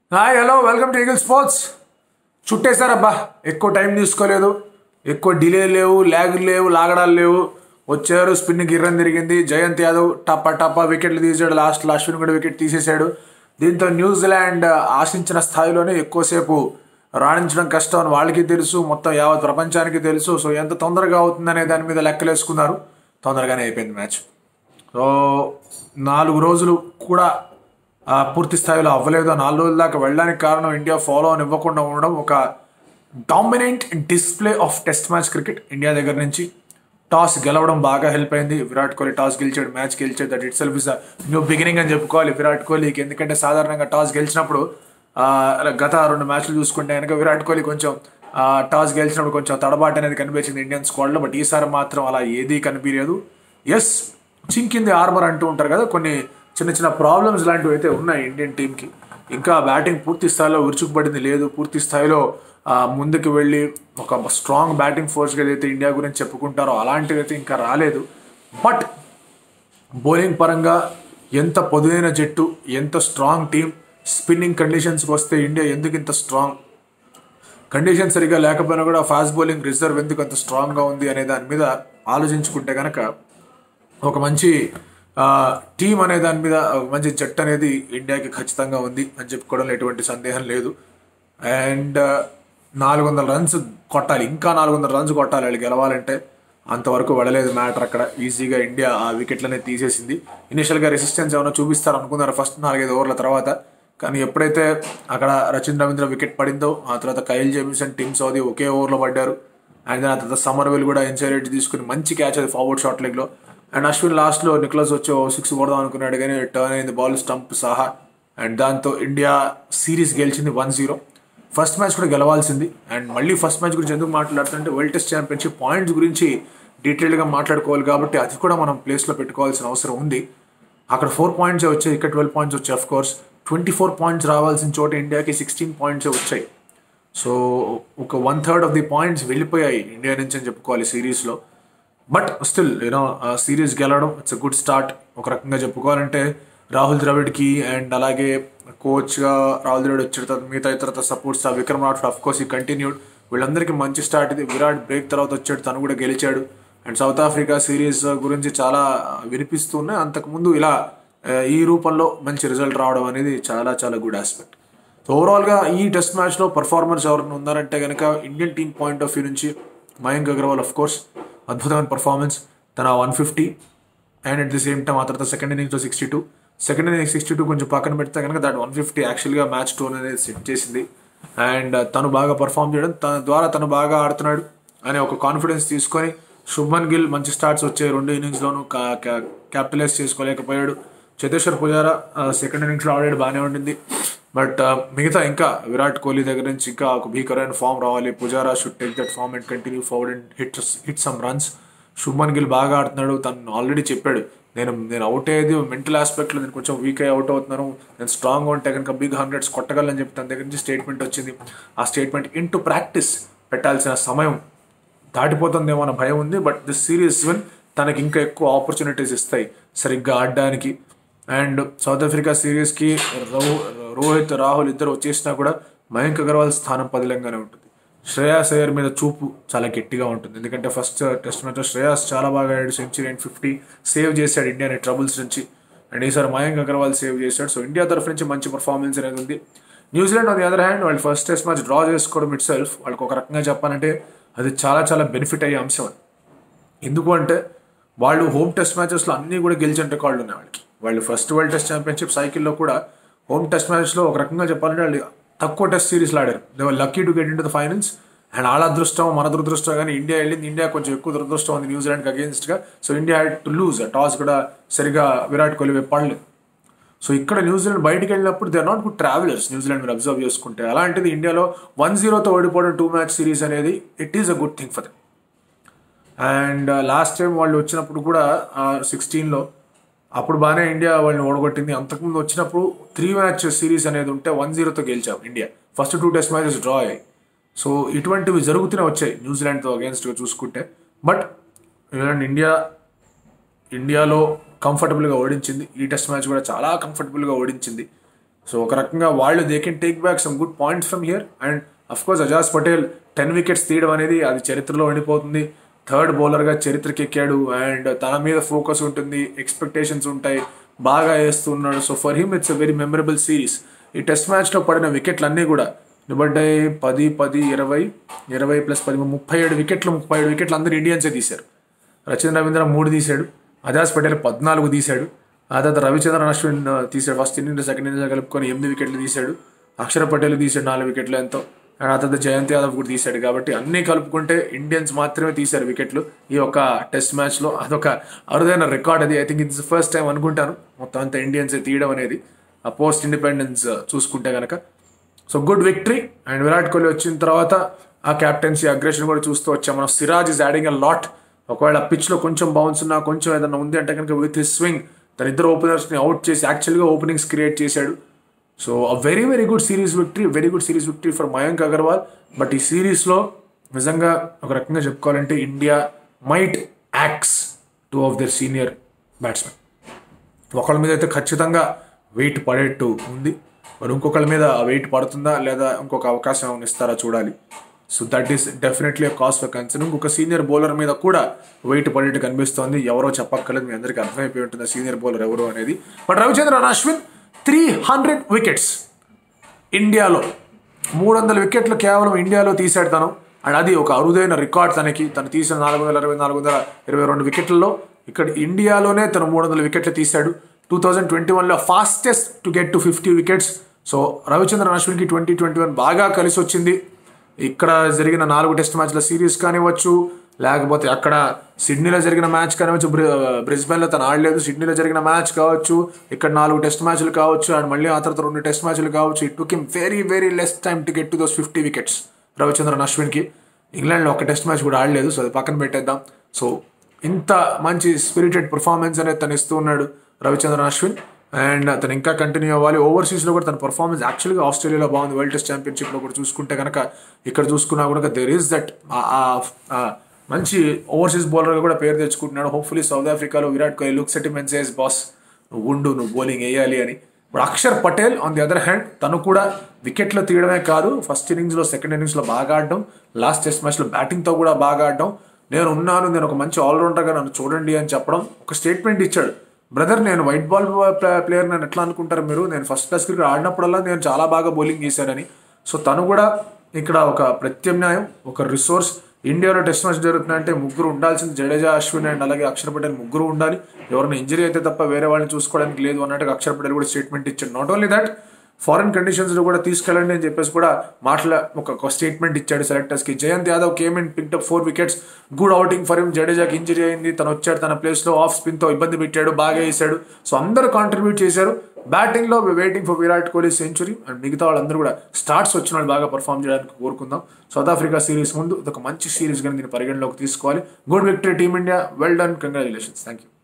hi hello welcome to Eagle Sports చుట్టేశారబ్బా ఎక్కువ time తీసుకోలేదు ఎక్కువ డిలే లేవు ల్యాగ్ లేవు లాగడాలు లేవు వచ్చారు స్పిన్ గిర్రం తిరిగింది జయంత్ యాదవ్ టప్ప టప్ప వికెట్లు తీసాడు లాస్ట్ అశ్విన్ కూడా వికెట్ తీసేశాడు దీంతో న్యూజిలాండ్ ఆశించిన స్థాయిలోనే ఎక్కువసేపు రాణించడం కష్టం అని వాళ్ళకి తెలుసు మొత్తం యావత్ ప్రపంచానికి తెలుసు సో ఎంత తొందరగా అవుతుందనే దాని మీద లెక్కలేసుకున్నారు తొందరగానే అయిపోయింది మ్యాచ్ సో నాలుగు రోజులు కూడా ఆ, పూర్తి స్థాయిలో అవ్వలేదు ఆ నాలుగు రోజుల దాకా వెళ్ళడానికి కారణం ఇండియా ఫాలో అని ఇవ్వకుండా ఉండడం ఒక dominant display of test match cricket India దగ్గర నుంచి టాస్ గెలవడం బాగా హెల్ప్ అయింది విరాట్ కోహ్లీ టాస్ గెలిచాడు మ్యాచ్ గెలిచాడు that itself is new beginning అని చెప్పుకోవాలి విరాట్ కోహ్లీకి ఎందుకంటే సాధారణంగా టాస్ గెలిచినప్పుడు ఆ, గత రెండు మ్యాచ్లు చూసుకుంటే కనుక విరాట్ కోహ్లీ కొంచెం ఆ, టాస్ గెలిచినప్పుడు కొంచెం తడబాటు అనేది కనిపించింది ఇండియన్ స్క్వాడ్లో బట్ ఈసారి మాత్రం అలా ఏదీ కనిపించలేదు ఎస్ చింకింది ఆర్మర్ అంటూ ఉంటారు కదా కొన్ని చిన్న చిన్న ప్రాబ్లమ్స్ లాంటివి అయితే ఉన్నాయి ఇండియన్ టీంకి ఇంకా బ్యాటింగ్ పూర్తి స్థాయిలో విరుచుకుపడింది లేదు పూర్తి స్థాయిలో ఆ, ముందుకు వెళ్ళి ఒక స్ట్రాంగ్ బ్యాటింగ్ ఫోర్స్గా ఏదైతే ఇండియా గురించి చెప్పుకుంటారో అలాంటివి అయితే ఇంకా రాలేదు బట్ బౌలింగ్ పరంగా ఎంత పొదునైన జట్టు ఎంత స్ట్రాంగ్ టీం స్పిన్నింగ్ కండిషన్స్కి వస్తే ఇండియా ఎందుకు ఇంత స్ట్రాంగ్ కండిషన్ సరిగా లేకపోయినా కూడా ఫాస్ట్ బౌలింగ్ రిజర్వ్ ఎందుకు అంత స్ట్రాంగ్గా ఉంది అనే దాని మీద ఆలోచించుకుంటే కనుక ఒక మంచి టీం అనే దాని మీద ఒక మంచి జట్టు అనేది ఇండియాకి ఖచ్చితంగా ఉంది అని చెప్పుకోవడంలో ఎటువంటి సందేహం లేదు అండ్ నాలుగు వందల రన్స్ కొట్టాలి ఇంకా నాలుగు వందల రన్స్ కొట్టాలి వాళ్ళు గెలవాలంటే అంతవరకు వెళ్ళలేదు మ్యాటర్ అక్కడ ఈజీగా ఇండియా ఆ వికెట్లనే తీసేసింది ఇనిషియల్గా రెసిస్టెన్స్ ఏమైనా చూపిస్తారు అనుకున్నారు ఫస్ట్ నాలుగైదు ఓవర్ల తర్వాత కానీ ఎప్పుడైతే అక్కడ రచిన్ రవీంద్ర వికెట్ పడిందో ఆ తర్వాత కైల్ జేమిసన్ టీమ్ సౌదీ ఒకే ఓవర్లో పడ్డారు అండ్ దాని తర్వాత సమర్వెల్ కూడా ఎన్సైడ్ తీసుకుని మంచి క్యాచ్ అది ఫార్వర్డ్ షాట్ లెగ్లో అండ్ అశ్విన్ లాస్ట్లో నిక్లస్ వచ్చి సిక్స్ కొడదాం అనుకున్నాడు కానీ టర్న్ అయింది బాల్ స్టంప్ సహా అండ్ దాంతో ఇండియా సిరీస్ గెలిచింది వన్ జీరో ఫస్ట్ మ్యాచ్ కూడా గెలవాల్సింది అండ్ మళ్ళీ ఫస్ట్ మ్యాచ్ గురించి ఎందుకు మాట్లాడుతుంటే వరల్డ్ టెస్ట్ ఛాంపియన్షిప్ పాయింట్స్ గురించి డీటెయిల్గా మాట్లాడుకోవాలి కాబట్టి అది కూడా మనం ప్లేస్లో పెట్టుకోవాల్సిన అవసరం ఉంది అక్కడ ఫోర్ పాయింట్స్ వచ్చాయి ఇక్కడ ట్వెల్వ్ పాయింట్స్ వచ్చాయి of course twenty four points రావాల్సిన చోట ఇండియాకి సిక్స్టీన్ పాయింట్స్ వచ్చాయి సో ఒక one third of the points వెళ్ళిపోయాయి ఇండియా నుంచి అని చెప్పుకోవాలి సిరీస్లో బట్ స్టిల్ యూనో సిరీస్ గెలవడం ఇట్స్ గుడ్ స్టార్ట్ ఒక రకంగా చెప్పుకోవాలంటే రాహుల్ ద్రవిడ్కి అండ్ అలాగే కోచ్గా రాహుల్ ద్రవిడ్ వచ్చిన తర్వాత మిగతా ఇతర supports Vikram Rathore of course ఈ కంటిన్యూడ్ వీళ్ళందరికీ మంచి స్టార్ట్ ఇది విరాట్ బ్రేక్ తర్వాత వచ్చాడు తను కూడా గెలిచాడు అండ్ సౌత్ ఆఫ్రికా సిరీస్ గురించి చాలా వినిపిస్తున్నాయి అంతకుముందు ఇలా ఆ, ఈ రూపంలో మంచి రిజల్ట్ రావడం అనేది చాలా చాలా గుడ్ ఆస్పెక్ట్ సో ఓవరాల్గా ఈ టెస్ట్ మ్యాచ్లో పర్ఫార్మర్స్ ఎవరైనా ఉన్నారంటే కనుక Indian team point of view నుంచి మయాంక్ అగర్వాల్ ఆఫ్ కోర్స్ అద్భుతమైన పర్ఫార్మెన్స్ తన one fifty and at the same time ఆ తర్వాత సెకండ్ ఇన్నింగ్స్లో sixty two second innings sixty two కొంచెం పక్కన పెడితే కనుక దాట్ వన్ ఫిఫ్టీ యాక్చువల్గా మ్యాచ్ టోన్ అనేది సెట్ చేసింది అండ్ తను బాగా పర్ఫామ్ చేయడం తన ద్వారా తను బాగా ఆడుతున్నాడు అనే ఒక కాన్ఫిడెన్స్ తీసుకొని శుభ్మన్ గిల్ మంచి స్టార్ట్స్ వచ్చాయి రెండు ఇన్నింగ్స్లోనూ క్యాపిటలైజ్ చేసుకోలేకపోయాడు చేతేశ్వర్ పుజారా సెకండ్ ఇన్నింగ్స్లో ఆడాడు బాగానే ఉండింది బట్ మిగతా ఇంకా విరాట్ కోహ్లీ దగ్గర నుంచి ఇంకా ఒక భీకరమైన ఫామ్ రావాలి Pujara should take that form and continue forward and hit hit some runs Shubman Gill బాగా ఆడుతున్నాడు తను ఆల్రెడీ చెప్పాడు నేను నేను అవుట్ అయ్యేది మెంటల్ ఆస్పెక్ట్లో నేను కొంచెం వీక్ అయ్యి అవుట్ అవుతున్నాను నేను స్ట్రాంగ్ ఉంటే కనుక బిగ్ హండ్రెడ్స్ కొట్టగలని చెప్పి తన దగ్గర నుంచి స్టేట్మెంట్ వచ్చింది ఆ స్టేట్మెంట్ ఇన్ టు ప్రాక్టీస్ పెట్టాల్సిన సమయం దాటిపోతుందేమో అన్న భయం ఉంది బట్ దిస్ సీరియస్ విన్ తనకి ఇంకా ఎక్కువ ఆపర్చునిటీస్ ఇస్తాయి సరిగ్గా ఆడడానికి అండ్ సౌత్ ఆఫ్రికా సిరీస్కి రో రోహిత్ రాహుల్ ఇద్దరు వచ్చేసినా కూడా మయాంక్ అగర్వాల్ స్థానం పదిలంగానే ఉంటుంది శ్రేయాస్ అయ్యర్ మీద చూపు చాలా గట్టిగా ఉంటుంది ఎందుకంటే ఫస్ట్ టెస్ట్ మ్యాచ్లో శ్రేయాస్ చాలా బాగా ఆడాడు సెంచరీ అండ్ ఫిఫ్టీ సేవ్ చేశాడు ఇండియాని ట్రబుల్స్ నుంచి అండ్ ఈసారి మయాంక్ అగర్వాల్ సేవ్ చేశాడు సో ఇండియా తరఫు నుంచి మంచి పర్ఫార్మెన్స్ అనేది ఉంది New Zealand on the other hand వాళ్ళు ఫస్ట్ టెస్ట్ మ్యాచ్ డ్రా చేసుకోవడం ఇట్ సెల్ఫ్ వాళ్ళకి ఒక రకంగా చెప్పాలంటే అది చాలా చాలా బెనిఫిట్ అయ్యే అంశం అది ఎందుకు అంటే వాళ్ళు హోమ్ టెస్ట్ మ్యాచెస్లో అన్నీ కూడా గెలిచిన రికార్డులు ఉన్నాయి వాళ్ళకి వాళ్ళు ఫస్ట్ వరల్డ్ టెస్ట్ ఛాంపియన్షిప్ సైకిల్లో కూడా హోమ్ టెస్ట్ మ్యాచ్లో ఒక రకంగా చెప్పాలంటే వాళ్ళు తక్కువ టెస్ట్ సిరీస్లో ఆడారు they were lucky to get into the finals and వాళ్ళ అదృష్టం మన దురదృష్టం కానీ ఇండియా వెళ్ళింది ఇండియా కొంచెం ఎక్కువ దురదృష్టం ఉంది న్యూజిలాండ్కి అగేన్స్ట్గా so India had to lose toss కూడా సరిగా విరాట్ కోహ్లీ వైపు పడలేదు సో ఇక్కడ న్యూజిలాండ్ బయటికి వెళ్ళినప్పుడు they are not good travellers New Zealand మీరు అబ్జర్వ్ చేసుకుంటే అలాంటిది ఇండియాలో వన్ జీరోతో ఓడిపోవడం టూ మ్యాచ్ సిరీస్ అనేది it is a good thing for them and last time వాళ్ళు వచ్చినప్పుడు కూడా సిక్స్టీన్లో అప్పుడు బాగానే ఇండియా వాళ్ళని ఓడగొట్టింది అంతకుముందు వచ్చినప్పుడు త్రీ మ్యాచ్ సిరీస్ అనేది ఉంటే వన్ జీరోతో గెలిచాం India first two test matches draw అయ్యాయి సో ఇటువంటివి జరుగుతూనే వచ్చాయి న్యూజిలాండ్తో అగేన్స్ట్గా చూసుకుంటే బట్ ఇండియా ఇండియాలో కంఫర్టబుల్గా ఓడించింది ఈ టెస్ట్ మ్యాచ్ కూడా చాలా కంఫర్టబుల్గా ఓడించింది సో ఒక రకంగా వాళ్ళు they can take back some good points from here and of course Ajaz Patel ten wickets తీయడం అనేది అది చరిత్రలో ఉండిపోతుంది థర్డ్ బౌలర్గా చరిత్రకి ఎక్కాడు అండ్ తన మీద ఫోకస్ ఉంటుంది ఎక్స్పెక్టేషన్స్ ఉంటాయి బాగా వేస్తున్నాడు so for him it's a very memorable series ఈ టెస్ట్ మ్యాచ్లో పడిన వికెట్లు అన్నీ కూడా నిబడ్డాయి పది పది ఇరవై ఇరవై ప్లస్ పది ముప్పై ఏడు వికెట్లు ముప్పై ఏడు వికెట్లు అందరూ ఇండియన్సే తీశారు రచన రవీంద్ర మూడు తీశాడు అజాస్ పటేల్ పద్నాలుగు తీశాడు ఆ తర్వాత రవిచంద్రన్ అశ్విన్ ఆ, తీశాడు ఫస్ట్ ఇన్నింగ్స్ సెకండ్ ఇన్నింగ్స్ కలుపుకొని ఎనిమిది వికెట్లు తీశాడు అక్షర పటేల్ తీశాడు నాలుగు వికెట్లు ఎంతో అండ్ ఆ తర్వాత జయంత్ యాదవ్ కూడా తీశాడు కాబట్టి అన్నీ కలుపుకుంటే ఇండియన్స్ మాత్రమే తీశారు వికెట్లు ఈ యొక్క టెస్ట్ మ్యాచ్లో అదొక అరుదైన రికార్డ్ అది I think it's first time అనుకుంటాను మొత్తం అంతా ఇండియన్స్ తీయడం అనేది ఆ పోస్ట్ ఇండిపెండెన్స్ చూసుకుంటే కనుక so good victory and Virat Kohli వచ్చిన తర్వాత ఆ క్యాప్టెన్సీ అగ్రెషన్ కూడా చూస్తూ వచ్చాం మనం Siraj is adding a lot ఒకవేళ పిచ్లో కొంచెం బౌన్స్ ఉన్నా కొంచెం ఏదైనా ఉంది అంటే కనుక విత్ హిస్ స్వింగ్ తన ఇద్దరు ఓపెనర్స్ని అవుట్ చేసి యాక్చువల్గా ఓపెనింగ్స్ క్రియేట్ చేశాడు so a very very good series victory very good series victory for Mayank Agarwal but ఈ సిరీస్లో నిజంగా ఒక రకంగా చెప్పుకోవాలంటే India might axe two of their senior batsmen ఒకళ్ళ మీద అయితే ఖచ్చితంగా వెయిట్ పడేట్టు ఉంది మరి ఇంకొకళ్ళ మీద ఆ వెయిట్ పడుతుందా లేదా ఇంకొక అవకాశం ఏమైనా ఇస్తారా చూడాలి so that is definitely cause for concern ఇంకొక సీనియర్ బౌలర్ మీద కూడా వెయిట్ పడేట్టు కనిపిస్తోంది ఎవరో చెప్పక్కర్లేదు మీ అందరికీ అర్థమైపోయి ఉంటుంది సీనియర్ బౌలర్ ఎవరు అనేది but Ravichandran Ashwin three hundred wickets ఇండియాలో మూడు వందల వికెట్లు కేవలం ఇండియాలో తీశాడు తను అండ్ అది ఒక అరుదైన రికార్డ్ తనకి తను తీసిన నాలుగు వందల ఇరవై నాలుగు వందల ఇరవై రెండు వికెట్లలో ఇక్కడ ఇండియాలోనే తను మూడు వందల వికెట్లు తీశాడు టూ థౌజండ్ ట్వంటీ వన్లో fastest to get to fifty wickets so Ravichandran అశ్విన్కి ట్వంటీ ట్వంటీ వన్ బాగా కలిసి వచ్చింది ఇక్కడ జరిగిన నాలుగు టెస్ట్ మ్యాచ్ల సిరీస్ కానివ్వచ్చు లేకపోతే అక్కడ సిడ్నీలో జరిగిన మ్యాచ్ కానివ్వచ్చు బ్రి బ్రిస్బెన్లో తను ఆడలేదు సిడ్నీలో జరిగిన మ్యాచ్ కావచ్చు ఇక్కడ నాలుగు టెస్ట్ మ్యాచ్లు కావచ్చు అండ్ మళ్ళీ ఆ తర్వాత రెండు టెస్ట్ మ్యాచ్లు కావచ్చు it took him very very less time to get to those fifty wickets Ravichandran అశ్విన్కి ఇంగ్లాండ్లో ఒక టెస్ట్ మ్యాచ్ కూడా ఆడలేదు సో అది పక్కన పెట్టేద్దాం సో ఇంత మంచి స్పిరిటెడ్ పర్ఫార్మెన్స్ అనేది తను ఇస్తూ ఉన్నాడు రవిచంద్రన్ అశ్విన్ అండ్ అతను ఇంకా కంటిన్యూ అవ్వాలి ఓవర్సీస్లో కూడా తన పర్ఫార్మెన్స్ యాక్చువల్గా ఆస్ట్రేలియాలో బాగుంది వరల్డ్ టెస్ట్ ఛాంపియన్షిప్లో కూడా చూసుకుంటే కనుక ఇక్కడ చూసుకున్నా కూడా దేర్ ఈస్ దట్ మంచి ఓవర్సీస్ బౌలర్గా కూడా పేరు తెచ్చుకుంటున్నాడు హోప్ఫుల్లీ సౌత్ ఆఫ్రికాలో Virat Kohli looks at men says boss నువ్వు ఉండు నువ్వు బౌలింగ్ వేయాలి అని ఇప్పుడు Axar Patel on the other hand తను కూడా వికెట్లు తీయడమే కాదు ఫస్ట్ ఇన్నింగ్స్లో సెకండ్ ఇన్నింగ్స్లో బాగా ఆడడం లాస్ట్ టెస్ట్ మ్యాచ్లో బ్యాటింగ్తో కూడా బాగా ఆడడం నేను ఉన్నాను నేను ఒక మంచి ఆల్రౌండర్గా నన్ను చూడండి అని చెప్పడం ఒక స్టేట్మెంట్ ఇచ్చాడు బ్రదర్ నేను వైట్ బాల్ ప్లేయర్ నేను ఎట్లా అనుకుంటారు మీరు నేను ఫస్ట్ క్లాస్ క్రికెట్ ఆడినప్పుడల్లా నేను చాలా బాగా బౌలింగ్ చేశానని సో తను కూడా ఇక్కడ ఒక ప్రత్యామ్నాయం ఒక రిసోర్స్ ఇండియాలో టెస్ట్ మ్యాచ్ జరుగుతున్నాయంటే ముగ్గురు ఉండాల్సింది జడేజా అశ్విన్ అండ్ అలాగే అక్షర్ పటేల్ ముగ్గురు ఉండాలి ఎవరైనా ఇంజరీ అయితే తప్ప వేరే వాళ్ళని చూసుకోవడానికి లేదు అన్నట్టుగా అక్షర్ పటేల్ కూడా స్టేట్మెంట్ ఇచ్చాడు not only that foreign conditions లో కూడా తీసుకెళ్ళండి అని చెప్పేసి కూడా మాటల ఒక స్టేట్మెంట్ ఇచ్చాడు సెలెక్టర్స్ కి Jayant Yadav came and picked up four wickets good outing for him జడేజాకి ఇంజరీ అయింది తను వచ్చాడు తన ప్లేస్ లో ఆఫ్ స్పిన్ తో ఇబ్బంది పెట్టాడు బాగా వేసాడు సో అందరూ కాంట్రిబ్యూట్ చేశారు బ్యాటింగ్ లో waiting for Virat Kohli century and మిగతా వాళ్ళందరూ కూడా స్టార్ట్స్ వచ్చిన వాళ్ళు బాగా పర్ఫామ్ చేయడానికి కోరుకుందాం సౌత్ ఆఫ్రికా సిరీస్ ముందు ఇది ఒక మంచి సిరీస్ గా దీన్ని పరిగణలోకి తీసుకోవాలి good victory team India well done congratulations thank you